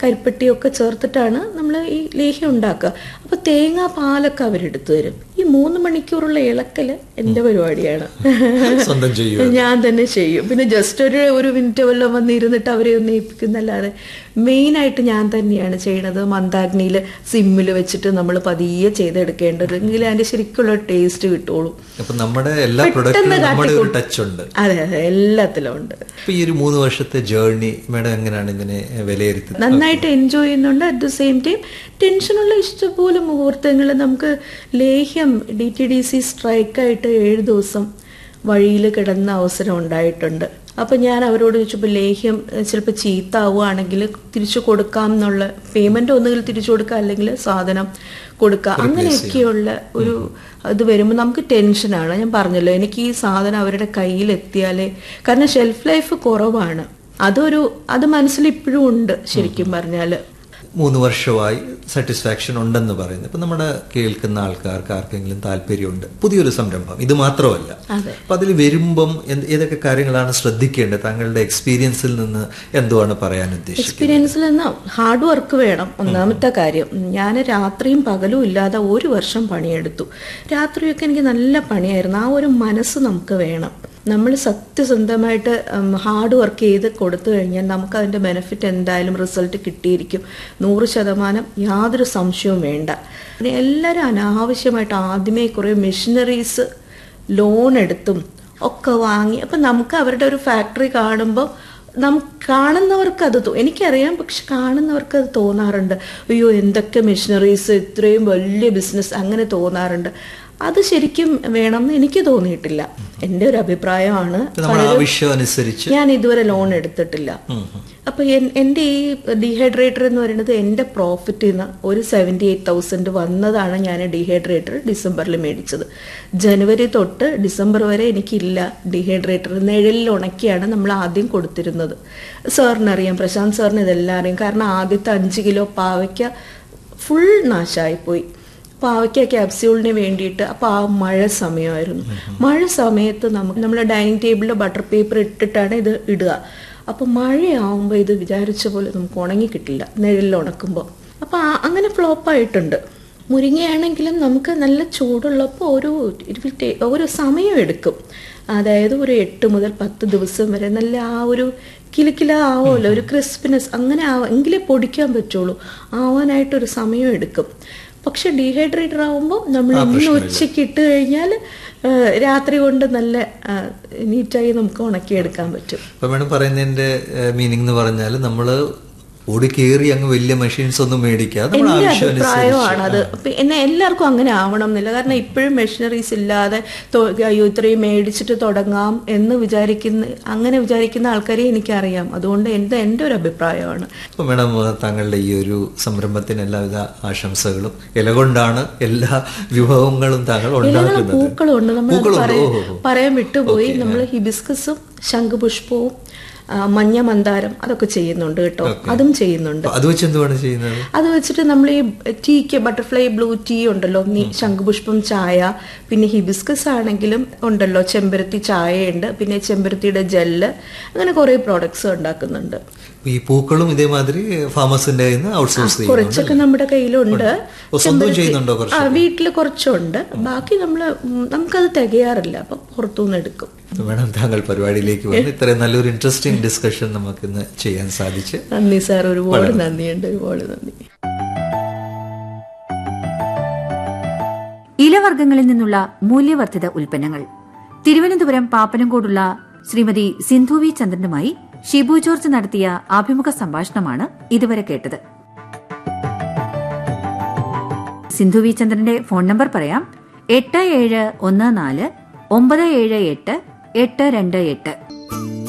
കരിപ്പട്ടിയൊക്കെ ചേർത്തിട്ടാണ് നമ്മൾ ഈ ലേഹ്യം ഉണ്ടാക്കുക അപ്പൊ തേങ്ങാ പാലൊക്കെ അവരെടുത്തു തരും ഈ മൂന്ന് മണിക്കൂറുള്ള ഇളക്കല് എന്റെ പരിപാടിയാണ് സ്വന്തം ചെയ്യും ഞാൻ തന്നെ ചെയ്യും പിന്നെ ജസ്റ്റ് ഒരു ഒരു മിനിറ്റ് വല്ലതും വന്ന് ഇരുന്നിട്ട് അവരെ ഒന്ന് ഏൽപ്പിക്കുന്നല്ലാതെ മെയിൻ ആയിട്ട് ഞാൻ തന്നെയാണ് ചെയ്യണത് മന്ദാഗ്നിയിൽ സിമ്മിൽ വെച്ചിട്ട് നമ്മൾ പതിയെ ചെയ്തെടുക്കേണ്ടത് എങ്കിൽ അതിന്റെ ശരിക്കുള്ള ടേസ്റ്റ് കിട്ടുള്ളൂ അപ്പൊ നമ്മുടെ എല്ലാ പെട്ടെന്ന് പ്രൊഡക്റ്റിലും നമ്മുടെ ഒരു കാട്ടിക്കൂട്ടും. ടച്ച് ഉണ്ട് അതെ അതെ എല്ലാത്തിലും ഉണ്ട് അപ്പൊ ഈ ഒരു മൂന്ന് വർഷത്തെ ജേർണി മേഡം എങ്ങനെയാണ് ഇതിനെ വിലയിരുത്തുന്നത് നന്നായിട്ട് എൻജോയ് ചെയ്യുന്നുണ്ട് അറ്റ് ദ സെയിം ടൈം ടെൻഷനുള്ള ഇഷ്ടംപോലെ മുഹൂർത്തങ്ങൾ നമുക്ക് ലേഹ്യം ഡി ടി ഡി സി സ്ട്രൈക്കായിട്ട് ഏഴ് ദിവസം വഴിയിൽ കിടന്ന അവസരം ഉണ്ടായിട്ടുണ്ട് അപ്പം ഞാൻ അവരോട് ചോദിച്ചപ്പോൾ ലേഹ്യം ചിലപ്പോൾ ചീത്താവുകയാണെങ്കിൽ തിരിച്ചു കൊടുക്കാം എന്നുള്ള പേയ്മെന്റ് ഒന്നുകിൽ തിരിച്ചു കൊടുക്കാം അല്ലെങ്കിൽ സാധനം കൊടുക്കുക അങ്ങനെയൊക്കെയുള്ള ഒരു ഇത് വരുമ്പോൾ നമുക്ക് ടെൻഷനാണ് ഞാൻ പറഞ്ഞല്ലോ എനിക്ക് ഈ സാധനം അവരുടെ കയ്യിൽ എത്തിയാലേ കാരണം ഷെൽഫ് ലൈഫ് കുറവാണ് അതൊരു അത് മനസ്സിൽ ഇപ്പോഴും ഉണ്ട് ശരിക്കും പറഞ്ഞാല് മൂന്ന് വർഷമായി സാറ്റിസ്ഫാക്ഷൻ ഉണ്ടെന്ന് പറയുന്നത് ഇപ്പൊ നമ്മുടെ കേൾക്കുന്ന ആൾക്കാർക്ക് ആർക്കെങ്കിലും താല്പര്യമുണ്ട് പുതിയൊരു സംരംഭം ഇത് മാത്രമല്ല അതെ. അപ്പൊ അതിൽ വരുമ്പം എന്ത് ഏതൊക്കെ കാര്യങ്ങളാണ് ശ്രദ്ധിക്കേണ്ടത് താങ്കളുടെ എക്സ്പീരിയൻസിൽ നിന്ന് എന്തുവാണ് പറയാൻ ഉദ്ദേശിക്കുന്നത് എക്സ്പീരിയൻസിൽ നിന്ന് ഹാർഡ് വർക്ക് വേണം ഒന്നാമത്തെ കാര്യം ഞാൻ രാത്രിയും പകലും ഇല്ലാതെ ഒരു വർഷം പണിയെടുത്തു രാത്രിയൊക്കെ എനിക്ക് നല്ല പണിയായിരുന്നു ആ ഒരു മനസ്സ് നമുക്ക് വേണം നമ്മൾ സത്യസന്ധമായിട്ട് ഹാർഡ് വർക്ക് ചെയ്ത് കൊടുത്തു കഴിഞ്ഞാൽ നമുക്ക് അതിന്റെ ബെനിഫിറ്റ് എന്തായാലും റിസൾട്ട് കിട്ടിയിരിക്കും നൂറ് ശതമാനം യാതൊരു സംശയവും വേണ്ട പിന്നെ എല്ലാവരും അനാവശ്യമായിട്ട് ആദ്യമേ കുറേ മെഷീനറീസ് ലോൺ എടുത്തും ഒക്കെ വാങ്ങി അപ്പം നമുക്ക് അവരുടെ ഒരു ഫാക്ടറി കാണുമ്പോൾ നമുക്ക് കാണുന്നവർക്ക് അത് തോ- എനിക്കറിയാം പക്ഷെ കാണുന്നവർക്ക് അത് തോന്നാറുണ്ട് അയ്യോ എന്തൊക്കെ മെഷീനറീസ് ഇത്രയും വലിയ ബിസിനസ് അങ്ങനെ തോന്നാറുണ്ട് അത് ശരിക്കും വേണമെന്ന് എനിക്ക് തോന്നിയിട്ടില്ല എൻ്റെ ഒരു അഭിപ്രായമാണ് നമ്മുടെ ആവശ്യം അനുസരിച്ച് ഞാൻ ഇതുവരെ ലോൺ എടുത്തിട്ടില്ല അപ്പൊ എൻ- എൻ്റെ ഈ ഡീഹൈഡ്രേറ്റർ എന്ന് പറയുന്നത് എൻ്റെ പ്രോഫിറ്റിൽ നിന്ന് ഒരു സെവൻറ്റി എയ്റ്റ് തൗസൻഡ് വന്നതാണ് ഞാൻ ഡീഹൈഡ്രേറ്റർ ഡിസംബറിൽ മേടിച്ചത് ജനുവരി തൊട്ട് ഡിസംബർ വരെ എനിക്കില്ല ഡീഹൈഡ്രേറ്റർ നിഴലിൽ ഉണക്കിയാണ് നമ്മൾ ആദ്യം കൊടുത്തിരുന്നത് സാറിനറിയാം പ്രശാന്ത് സാറിന് ഇതെല്ലാം അറിയാം കാരണം ആദ്യത്തെ അഞ്ച് കിലോ പാവയ്ക്ക ഫുൾ നാശമായിപ്പോയി പാവയ്ക്ക ക്യാപ്സ്യൂളിന് വേണ്ടിയിട്ട് അപ്പോൾ ആ മഴ സമയമായിരുന്നു മഴ സമയത്ത് നമുക്ക് നമ്മൾ ഡൈനിങ് ടേബിളിൽ ബട്ടർ പേപ്പർ ഇട്ടിട്ടാണ് ഇത് ഇടുക അപ്പോൾ മഴയാവുമ്പോൾ ഇത് വിചാരിച്ച പോലെ നമുക്ക് ഉണങ്ങി കിട്ടില്ല നിഴലിൽ ഉണക്കുമ്പോൾ അപ്പോൾ അങ്ങനെ ഫ്ലോപ്പായിട്ടുണ്ട് മുരിങ്ങയാണെങ്കിലും നമുക്ക് നല്ല ചൂടുള്ളപ്പോൾ ഒരു it will take- ഒരു സമയം എടുക്കും അതായത് ഒരു എട്ട് മുതൽ പത്ത് ദിവസം വരെ നല്ല ആ ഒരു കിലുക്കില ആവുമല്ലോ ഒരു ക്രിസ്പിനെസ് അങ്ങനെ ആവാം എങ്കിലേ പൊടിക്കാൻ പറ്റുള്ളൂ ആവാനായിട്ടൊരു സമയം എടുക്കും പക്ഷെ ഡീഹൈഡ്രേറ്റർ ആവുമ്പോൾ നമ്മൾ ഇന്ന് ഉച്ചയ്ക്ക് ഇട്ട് കഴിഞ്ഞാൽ രാത്രി കൊണ്ട് നല്ല ആ, നീറ്റായി നമുക്ക് ഉണക്കിയെടുക്കാൻ പറ്റും അപ്പൊ മേഡം പറയുന്നതിന്റെ മീനിങ് എന്ന് പറഞ്ഞാൽ നമ്മള് ഓടി കയറി അങ്ങ് വലിയ മെഷീൻസ് ഒന്നും മേടിക്കാതെ നമ്മുടെ എന്റെ ആവശ്യം അഭിപ്രായമാണ് അത് പിന്നെ എല്ലാവർക്കും അങ്ങനെ ആവണം എന്നില്ല കാരണം ഇപ്പോഴും മെഷീനറീസ് ഇല്ലാതെ തൊ- അയ്യോ ഇത്രയും മേടിച്ചിട്ട് തുടങ്ങാം എന്ന് വിചാരിക്കുന്ന അങ്ങനെ വിചാരിക്കുന്ന ആൾക്കാരെ എനിക്കറിയാം അതുകൊണ്ട് എന്റെ എന്റെ ഒരു അഭിപ്രായമാണ് അപ്പൊ മേഡം താങ്കളുടെ ഈ ഒരു സംരംഭത്തിന് എല്ലാവിധ ആശംസകളും ഇല കൊണ്ടാണ് എല്ലാ വിഭവങ്ങളും താങ്കൾ ഇലകളും ഉണ്ടാക്കുന്നത് പൂക്കളും ഉണ്ട് നമ്മൾ പൂക്കളുണ്ട്. പറയാൻ ഓ, ഓ, ഓ. പറയാൻ വിട്ടുപോയി നമ്മൾ ഹിബിസ്കസും ശംഖുപുഷ്പവും ആ, മഞ്ഞ മന്ദാരം അതൊക്കെ ചെയ്യുന്നുണ്ട് കേട്ടോ അതും ചെയ്യുന്നുണ്ട് അപ്പൊ അത് വെച്ച് എന്തുവാണ് ചെയ്യുന്നത് അത് വെച്ചിട്ട് നമ്മൾ ഈ ടീക്ക് ബട്ടർഫ്ലൈ ബ്ലൂ ടീ ഉണ്ടല്ലോ നീ ശംഖുപുഷ്പം ചായ പിന്നെ ഹിബിസ്കസ് ആണെങ്കിലും ഉണ്ടല്ലോ ചെമ്പരത്തി ചായയുണ്ട് പിന്നെ ചെമ്പരത്തിയുടെ ജെല്ല് അങ്ങനെ കുറേ പ്രോഡക്ട്സ് ഉണ്ടാക്കുന്നുണ്ട് അപ്പൊ ഈ പൂക്കളും ഇതേമാതിരി ഫാമസിന്റെ കയ്യിൽ നിന്ന് ഔട്ട്സോഴ്സ് ചെയ്യുന്നുണ്ട് കുറച്ചൊക്കെ നമ്മുടെ കയ്യിലുണ്ട് അപ്പൊ സ്വന്തം ചെയ്യുന്നുണ്ടോ കുറച്ച് ആ വീട്ടിൽ കുറച്ചുണ്ട് ബാക്കി നമ്മൾ നമുക്കത് തികയാറില്ല അപ്പൊ പുറത്തുനിന്ന് എടുക്കും മേഡം താങ്കൾ പരിപാടിയിലേക്ക് വന്ന് ഇത്രയും നല്ലൊരു ഇൻട്രസ്റ്റിംഗ് ഡിസ്കഷൻ നമുക്ക് ഇന്ന് ചെയ്യാൻ സാധിച്ച് നന്ദി സാർ ഒരുപാട് നന്ദിയുണ്ട് ഒരുപാട് നന്ദി ഇലവർഗ്ഗങ്ങളിൽ നിന്നുള്ള മൂല്യവർദ്ധിത ഉൽപ്പന്നങ്ങൾ തിരുവനന്തപുരം പാപ്പനംകോടുള്ള ശ്രീമതി സിന്ധു വി ചന്ദ്രനുമായി ഷിബു ജോർജ് നടത്തിയ അഭിമുഖ സംഭാഷണമാണ് ഇതുവരെ കേട്ടത് സിന്ധു വി ചന്ദ്രന്റെ ഫോൺ നമ്പർ പറയാം എട്ട് ഏഴ് ഒന്ന് നാല് ഒമ്പത് ഏഴ് എട്ട് എട്ട് രണ്ട് എട്ട്